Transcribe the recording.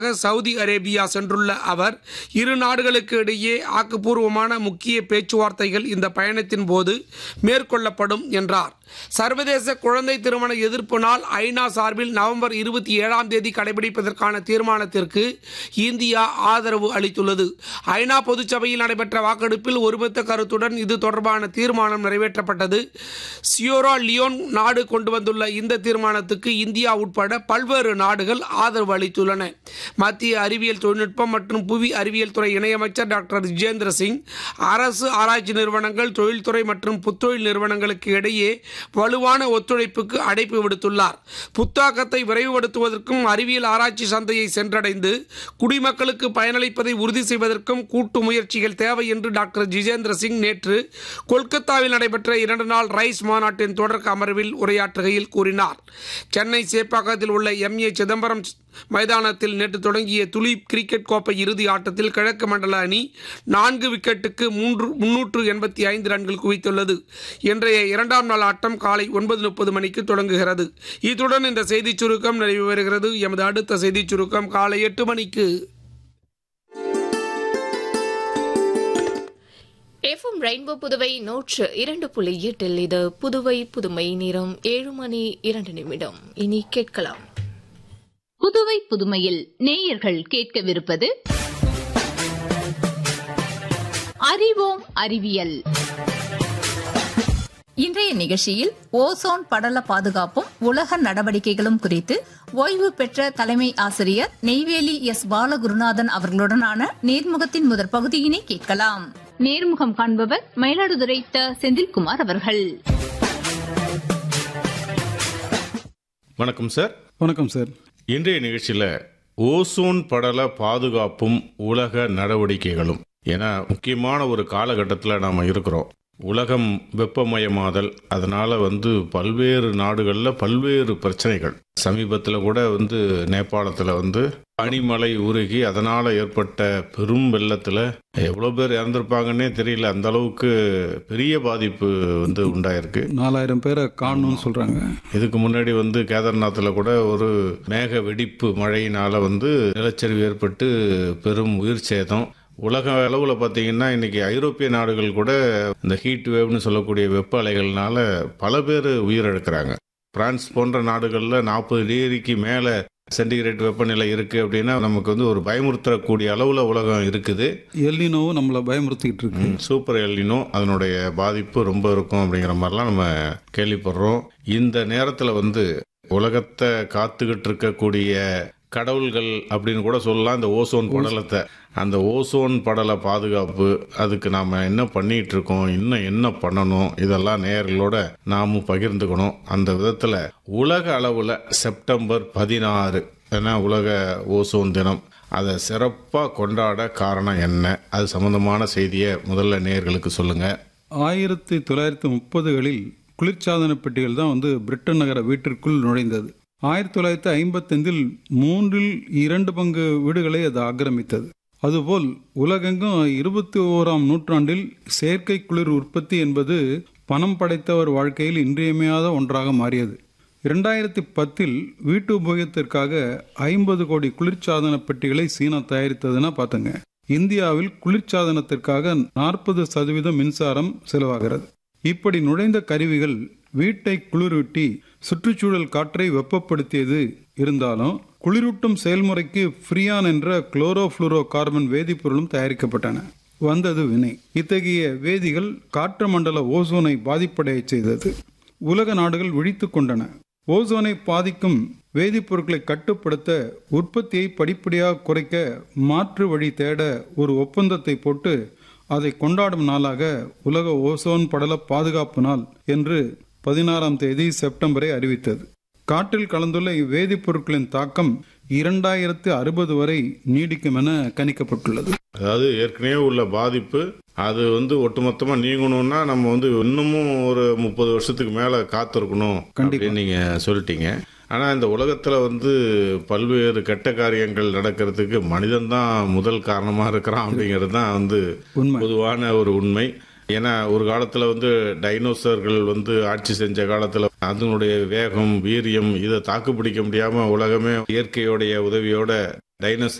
Saudi Arabia சென்றுள்ள அவர் இரு நாடுகளுக்கு இடையே ஆக்கப்பூர்வமான முக்கிய பேச்சுவார்த்தைகள் இந்த பயணத்தின் போது மேற்கொள்ளப்படும் என்றார் சர்வதேச குழந்தை திருமண எதிர்ப்பு நாள் ஐநா சார்பில் நவம்பர் இருபத்தி ஏழாம் தேதி கடைபிடிப்பதற்கான தீர்மானத்திற்கு இந்தியா ஆதரவு அளித்துள்ளது ஐநா பொதுச்சபையில் நடைபெற்ற வாக்கெடுப்பில் ஒருமித்த கருத்துடன் இது தொடர்பான தீர்மானம் நிறைவேற்றப்பட்டது சியோரா லியோன் நாடு கொண்டு வந்துள்ள இந்த தீர்மானத்துக்கு இந்தியா உட்பட பல்வேறு நாடுகள் ஆதரவு அளித்துள்ளன மத்திய அறிவியல் தொழில்நுட்பம் மற்றும் புவி அறிவியல் துறை இணையமைச்சர் டாக்டர் ஜிதேந்திர சிங் அரசு ஆராய்ச்சி நிறுவனங்கள் தொழில்துறை மற்றும் புத்தொழில் நிறுவனங்களுக்கு இடையே வலுவான ஒத்துழைப்புக்கு அழைப்பு விடுத்துள்ளார் புத்தாக்கத்தை விரைவுபடுத்துவதற்கும் அறிவியல் ஆராய்ச்சி சந்தையை சென்றடைந்து குடிமக்களுக்கு பயனளிப்பதை உறுதி செய்வதற்கும் கூட்டு முயற்சிகள் தேவை என்று டாக்டர் ஜிதேந்திர சிங் நேற்று கொல்கத்தாவில் நடைபெற்ற இரண்டு நாள் ரைஸ் மாநாட்டின் தொடக்க அமர்வில் உரையாற்றுகையில் கூறினார் சென்னை சேப்பாக்கத்தில் உள்ள எம் ஏ சிதம்பரம் மைதானத்தில் நேற்று தொடங்கிய துலீப் கிரிக்கெட் கோப்பை இறுதி ஆட்டத்தில் கிழக்கு மண்டல அணி நான்கு விக்கெட்டுக்கு மூன்று முன்னூற்று எண்பத்தி ஐந்து ரன்கள் குவித்துள்ளது இன்றைய இரண்டாம் நாள் ஆட்டம் காலை ஒன்பது முப்பது மணிக்கு தொடங்குகிறது இத்துடன் இந்த செய்திச் சுருக்கம் நிறைவு பெறுகிறது எமது அடுத்த செய்திச் சுருக்கம் காலை எட்டு மணிக்கு எஃப்எம் ரெயின்போ புதுவை நூற்று இரண்டு புள்ளி எட்டில் இது புதுவை புதுமை நேரம் ஏழு மணி இரண்டு நிமிடம் இனி கேட்கலாம் புதுவை புதுமையில் நேயர்கள் கேட்கவிருப்பது அறிவோம் அறிவியல் இன்றைய நிகழ்ச்சியில் ஓசோன் படல பாதுகாப்பும் உலக நடவடிக்கைகளும் குறித்து ஓய்வு பெற்ற தலைமை ஆசிரியர் நெய்வேலி எஸ் பாலகுருநாதன் அவர்களுடனான நேர்முகத்தின் முதற் பகுதியினை கேட்கலாம் நேர்முகம் காண்பவர் மயிலாடுதுறை த செந்தில்குமார் அவர்கள் வணக்கம் சார் வணக்கம் சார் இன்றைய நிகழ்ச்சியில் ஓசோன் படல பாதுகாப்பும் உலக நடவடிக்கைகளும் என முக்கியமான ஒரு காலகட்டத்தில் நாம் இருக்கிறோம் உலகம் வெப்பமயமாதல் அதனால வந்து பல்வேறு நாடுகளில் பல்வேறு பிரச்சனைகள் சமீபத்தில் கூட வந்து நேபாளத்தில் வந்து பனிமலை உருகி அதனால் ஏற்பட்ட பெரும் வெள்ளத்தில் எவ்வளோ பேர் இறந்துருப்பாங்கன்னே தெரியல அந்த அளவுக்கு பெரிய பாதிப்பு வந்து உண்டாயிருக்கு நாலாயிரம் பேரை காணணும்னு சொல்றாங்க இதுக்கு முன்னாடி வந்து கேதார்நாத்தில் கூட ஒரு மேக வெடிப்பு மழையினால வந்து நிலச்சரிவு ஏற்பட்டு பெரும் உயிர் சேதம் உலக அளவில் பார்த்தீங்கன்னா இன்னைக்கு ஐரோப்பிய நாடுகள் கூட இந்த ஹீட் வேவ்னு சொல்லக்கூடிய வெப்ப அலைகள்னால பல பேர் உயிரிழக்கிறாங்க பிரான்ஸ் போன்ற நாடுகளில் நாற்பது டிகிரிக்கு மேலே சென்டிகிரேட் வெப்பநிலை இருக்குது அப்படின்னா நமக்கு வந்து ஒரு பயமுறுத்தக்கூடிய அளவில் உலகம் இருக்குது எல்லினோவும் நம்மளை பயமுறுத்திக்கிட்டு இருக்கு சூப்பர் எல்லினோ அதனுடைய பாதிப்பு ரொம்ப இருக்கும் அப்படிங்கிற மாதிரிலாம் நம்ம கேள்விப்படுறோம் இந்த நேரத்தில் வந்து உலகத்தை காத்துக்கிட்டு இருக்கக்கூடிய கடவுள்கள் அப்படின்னு கூட சொல்லலாம் இந்த ஓசோன் படலத்தை அந்த ஓசோன் படல பாதுகாப்பு அதுக்கு நாம் என்ன பண்ணிட்டு இருக்கோம் இன்னும் என்ன பண்ணணும் இதெல்லாம் நேயர்களோட நாமும் பகிர்ந்துக்கணும் அந்த விதத்தில் உலக அளவில் செப்டம்பர் பதினாறு ஏன்னா உலக ஓசோன் தினம் அதை சிறப்பாக கொண்டாட காரணம் என்ன அது சம்பந்தமான செய்தியை முதல்ல நேயர்களுக்கு சொல்லுங்கள் ஆயிரத்தி தொள்ளாயிரத்தி முப்பதுகளில் குளிர்சாதன பெட்டிகள் தான் வந்து பிரிட்டன் நகர வீட்டிற்குள் நுழைந்தது ஆயிரத்தி தொள்ளாயிரத்தி ஐம்பத்தைந்தில் மூன்றில் இரண்டு பங்கு வீடுகளை அது ஆக்கிரமித்தது அதுபோல் உலகெங்கும் இருபத்தி ஓராம் நூற்றாண்டில் செயற்கை குளிர் உற்பத்தி என்பது பணம் படைத்தவர் வாழ்க்கையில் இன்றியமையாத ஒன்றாக மாறியது இரண்டாயிரத்தி பத்தில் வீட்டு உபயோகத்திற்காக ஐம்பது கோடி குளிர்சாதன பெட்டிகளை சீனா தயாரித்ததுன்னா பார்த்துங்க இந்தியாவில் குளிர்சாதனத்திற்காக நாற்பது சதவீதம் மின்சாரம் செலவாகிறது இப்படி நுழைந்த கருவிகள் வீட்டை குளிரூட்டி சுற்றுச்சூழல் காற்றை வெப்பப்படுத்தியது இருந்தாலும் குளிரூட்டும் செயல்முறைக்கு ஃப்ரியான் என்ற குளோரோஃப்ளூரோ கார்பன் வேதிப்பொருளும் தயாரிக்கப்பட்டன வந்தது வினை இத்தகைய வேதிகள் காற்று மண்டல ஓசோனை பாதிப்படைய செய்தது உலக நாடுகள் விழித்துக் கொண்டன ஓசோனை பாதிக்கும் வேதிப்பொருட்களை கட்டுப்படுத்த உற்பத்தியை படிப்படியாக குறைக்க மாற்று வழி தேட ஒரு ஒப்பந்தத்தை போட்டு அதை கொண்டாடும் நாளாக உலக ஓசோன் படல பாதுகாப்பு நாள் என்று பதினாறாம் தேதி செப்டம்பரை அறிவித்தது காற்றில் கலந்துள்ள இவ்வேதிப்பொருட்களின் தாக்கம் இரண்டாயிரத்து அறுபது வரை நீடிக்கும் என கணிக்கப்பட்டுள்ளது அதாவது ஏற்கனவே உள்ள பாதிப்பு அது வந்து ஒட்டுமொத்தமா நீங்கணும்னா நம்ம வந்து இன்னமும் ஒரு முப்பது வருஷத்துக்கு மேல காத்திருக்கணும் அப்படின்னு நீங்க சொல்லிட்டீங்க ஆனா இந்த உலகத்துல வந்து பல்வேறு கெட்ட காரியங்கள் நடக்கிறதுக்கு மனிதன் தான் முதல் காரணமா இருக்கிறான் அப்படிங்கிறது தான் வந்து உண்மை. பொதுவான ஒரு உண்மை ஏன்னா ஒரு காலத்துல வந்து டைனோசர்கள் வந்து ஆட்சி செஞ்ச காலத்துல அதனுடைய வேகம் வீரியம் இதை தாக்கு பிடிக்க முடியாம உலகமே இயற்கையோடைய உதவியோட டைனோசர்